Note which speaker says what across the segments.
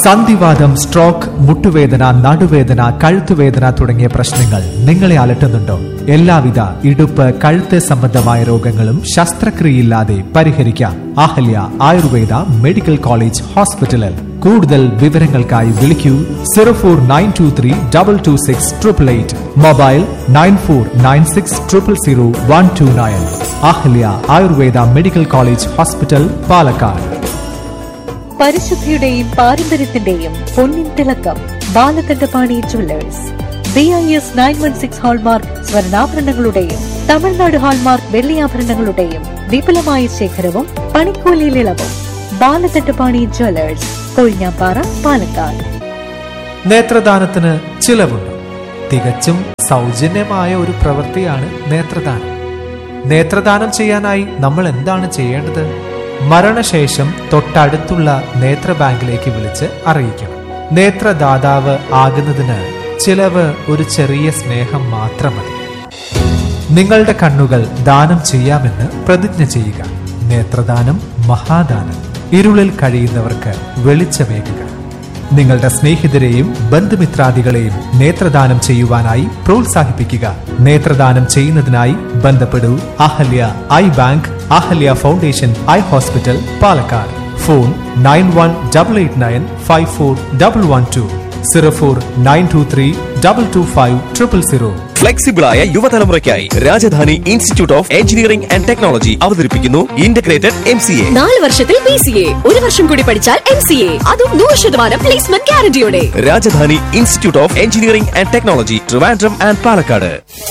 Speaker 1: സന്ധിവാദം സ്ട്രോക്ക് മുട്ടുവേദന നടുവേദന കഴുത്തുവേദന തുടങ്ങിയ പ്രശ്നങ്ങൾ നിങ്ങളെ അലട്ടുന്നുണ്ടോ എല്ലാവിധ ഇടുപ്പ് കഴുത്ത് സംബന്ധമായ രോഗങ്ങളും ശസ്ത്രക്രിയയില്ലാതെ പരിഹരിക്കാം അഹല്യ ആയുർവേദ മെഡിക്കൽ കോളേജ് ഹോസ്പിറ്റലിൽ കൂടുതൽ വിവരങ്ങൾക്കായി വിളിക്കൂ zero four nine two three double two six triple eight mobile nine four nine six triple zero one two nine Ahalya Ayurveda medical college hospital Palakkad
Speaker 2: പരിശുദ്ധിയുടെയും പാരമ്പര്യത്തിന്റെയും പൊന്നിൻ തിളക്കം Balakandapani jewellers B I S nine one six hallmark സ്വർണ്ണാഭരണങ്ങളുടെയും Tamil Nadu hallmark വെള്ളിയാഭരണങ്ങളുടെയും വിപുലമായ ശേഖരവും പണിക്കൂലിയിൽ ഇളവും ബാലകണ്ഠപാണി ജ്വല്ലേഴ്സ് കൊഴിഞ്ഞാപ്പാറ പാലക്കാട്
Speaker 1: നേത്രദാനത്തിന് ചിലവുണ്ട് തികച്ചും സൗജന്യമായ ഒരു പ്രവൃത്തിയാണ് നേത്രദാനം നേത്രദാനം ചെയ്യാനായി നമ്മൾ എന്താണ് ചെയ്യേണ്ടത് മരണശേഷം തൊട്ടടുത്തുള്ള നേത്ര ബാങ്കിലേക്ക് വിളിച്ച് അറിയിക്കണം നേത്രദാതാവ് ആകുന്നതിന് ചിലവ് ഒരു ചെറിയ സ്നേഹം മാത്രം മതി നിങ്ങളുടെ കണ്ണുകൾ ദാനം ചെയ്യാമെന്ന് പ്രതിജ്ഞ ചെയ്യുക നേത്രദാനം മഹാദാനം ഇരുളിൽ കഴിയുന്നവർക്ക് വെളിച്ചമേകുക നിങ്ങളുടെ സ്നേഹിതരെയും ബന്ധുമിത്രാദികളെയും നേത്രദാനം ചെയ്യുവാനായി പ്രോത്സാഹിപ്പിക്കുക നേത്രദാനം ചെയ്യുന്നതിനായി ബന്ധപ്പെടൂ Ahalya eye bank Ahalya foundation eye hospital Palakkad phone nine one double eight nine five four double one two zero four nine two three double two five triple zero
Speaker 3: ഫ്ലെക്സിബിളായ യുവതലമുറയ്ക്കായി Rajadhani institute of engineering and technology അവതരിപ്പിക്കുന്നു integrated M C A
Speaker 4: നാല് വർഷത്തിൽ P C A ഒരു വർഷം കൂടി പഠിച്ചാൽ M C A അതും നൂറ് ശതമാനം പ്ലേസ്മെന്റ് ഗ്യാരണ്ടിയോടെ
Speaker 3: Rajadhani institute of engineering and technology Trivandrum and Palakkad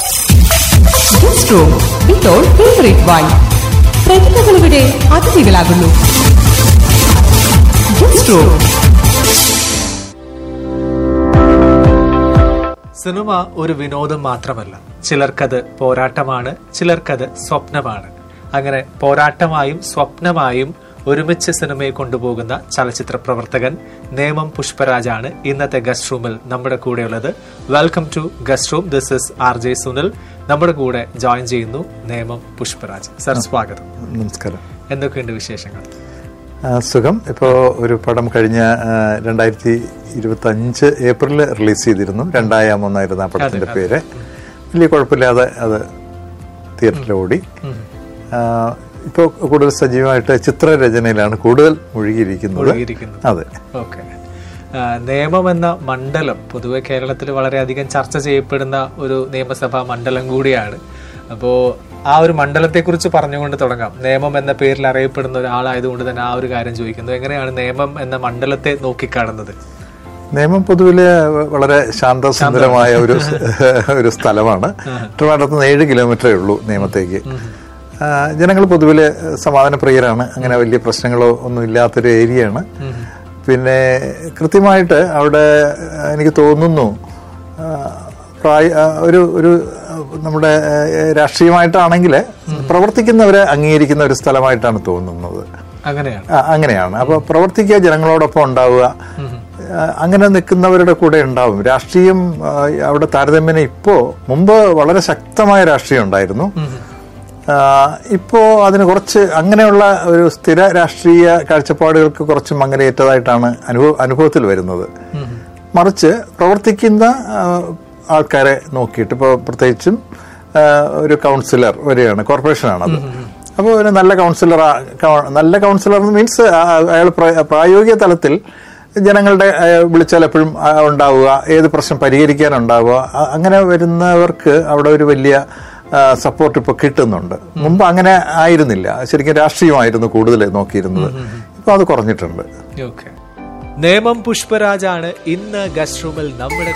Speaker 5: പ്രതിഭകളിവിടെ അതിഥികളാകുന്നു
Speaker 1: സിനിമ ഒരു വിനോദം മാത്രമല്ല ചിലർക്കത് പോരാട്ടമാണ് ചിലർക്കത് സ്വപ്നമാണ് അങ്ങനെ പോരാട്ടമായും സ്വപ്നമായും ഒരുമിച്ച് സിനിമയെ കൊണ്ടുപോകുന്ന ചലച്ചിത്ര പ്രവർത്തകൻ നേമം പുഷ്പരാജാണ് ഇന്നത്തെ ഗസ്റ്റ് റൂമിൽ നമ്മുടെ കൂടെയുള്ളത് welcome to guest room this is R J Sunil നമ്മുടെ കൂടെ ജോയിൻ ചെയ്യുന്നു നേമം പുഷ്പരാജ് സർ സ്വാഗതം
Speaker 6: നമസ്കാരം
Speaker 1: എന്തൊക്കെയുണ്ട് വിശേഷങ്ങൾ
Speaker 6: ആ, സുഖം ഇപ്പോൾ ഒരു പടം കഴിഞ്ഞ രണ്ടായിരത്തി ഇരുപത്തി അഞ്ച് ഏപ്രിലിൽ റിലീസ് ചെയ്തിരുന്നു രണ്ടായാമം എന്നായിരുന്നു ആ പടത്തിന്റെ പേര് വലിയ കുഴപ്പമില്ലാതെ അത് തിയേറ്ററിൽ ഓടി ഇപ്പോൾ കൂടുതൽ സജീവമായിട്ട് ചിത്രരചനയിലാണ് കൂടുതൽ മുഴുകിയിരിക്കുന്നത്
Speaker 1: മുഴുകിയിരിക്കുന്നത്.
Speaker 6: അതെ
Speaker 1: ഓക്കെ നിയമം എന്ന മണ്ഡലം പൊതുവെ കേരളത്തിൽ വളരെയധികം ചർച്ച ചെയ്യപ്പെടുന്ന ഒരു നിയമസഭാ മണ്ഡലം കൂടിയാണ് അപ്പോ ആ ഒരു മണ്ഡലത്തെ കുറിച്ച് പറഞ്ഞുകൊണ്ട് തുടങ്ങാം നിയമം എന്ന പേരിൽ അറിയപ്പെടുന്ന ഒരാളായതുകൊണ്ട് തന്നെ ആ ഒരു കാര്യം ചോദിക്കുന്നു എങ്ങനെയാണ് നിയമം എന്ന മണ്ഡലത്തെ നോക്കിക്കാണുന്നത്
Speaker 6: നിയമം പൊതുവില് വളരെ ശാന്തസുന്ദരമായ ഒരു ഒരു സ്ഥലമാണ് ട്രിവാൻഡ്രത്ത് നിന്ന് ഏഴ് കിലോമീറ്ററേ ഉള്ളൂ നിയമത്തേക്ക് ജനങ്ങൾ പൊതുവില് സമാധാനപ്രിയരാണ് അങ്ങനെ വലിയ പ്രശ്നങ്ങളോ ഒന്നും ഇല്ലാത്തൊരു ഏരിയയാണ് പിന്നെ കൃത്യമായിട്ട് അവിടെ ആ, എനിക്ക് തോന്നുന്നു ആ, പ്രായ ആ, ഒരു ഒരു ആ, നമ്മുടെ ആ, രാഷ്ട്രീയമായിട്ടാണെങ്കിൽ പ്രവർത്തിക്കുന്നവരെ അംഗീകരിക്കുന്ന ഒരു സ്ഥലമായിട്ടാണ് തോന്നുന്നത്
Speaker 1: അങ്ങനെയാണ്
Speaker 6: ആ, അങ്ങനെയാണ് അപ്പൊ പ്രവർത്തിക്കുക ജനങ്ങളോടൊപ്പം ഉണ്ടാവുക ആ, അങ്ങനെ നിൽക്കുന്നവരുടെ കൂടെ ഉണ്ടാവും രാഷ്ട്രീയം ആ, അവിടെ താരതമ്യേന ഇപ്പോ മുമ്പ് വളരെ ശക്തമായ രാഷ്ട്രീയം ഉണ്ടായിരുന്നു ആ, ഇപ്പോ അതിന് കുറച്ച് അങ്ങനെയുള്ള ഒരു സ്ഥിര രാഷ്ട്രീയ കാഴ്ചപ്പാടുകൾക്ക് കുറച്ച് മങ്ങലേറ്റതായിട്ടാണ് അനുഭവ അനുഭവത്തിൽ വരുന്നത് മറിച്ച് പ്രവർത്തിക്കുന്ന ആ, ആൾക്കാരെ നോക്കിയിട്ട് ഇപ്പോൾ പ്രത്യേകിച്ചും ആ, ഒരു കൗൺസിലർ വരികയാണ് കോർപ്പറേഷനാണത് അപ്പോൾ ഒരു നല്ല കൗൺസിലർ നല്ല കൗൺസിലർ മീൻസ് അയാൾ പ്ര- പ്രായോഗിക തലത്തിൽ ജനങ്ങളുടെ ആ, വിളിച്ചാൽ എപ്പോഴും ആ, ഉണ്ടാവുക ഏത് പ്രശ്നം പരിഹരിക്കാനുണ്ടാവുക ആ, അങ്ങനെ വരുന്നവർക്ക് അവിടെ ഒരു വലിയ സപ്പോർട്ട് ഇപ്പോൾ കിട്ടുന്നുണ്ട് മുമ്പ് അങ്ങനെ ആയിരുന്നില്ല ശരിക്കും രാഷ്ട്രീയമായിരുന്നു കൂടുതൽ നോക്കിയിരുന്നത് ഇപ്പൊ അത് കുറഞ്ഞിട്ടുണ്ട്
Speaker 1: ഓക്കെ നേമം പുഷ്പരാജാണ് ഇന്ന് ഗസ്റ്റ് റൂമിൽ നമ്മുടെ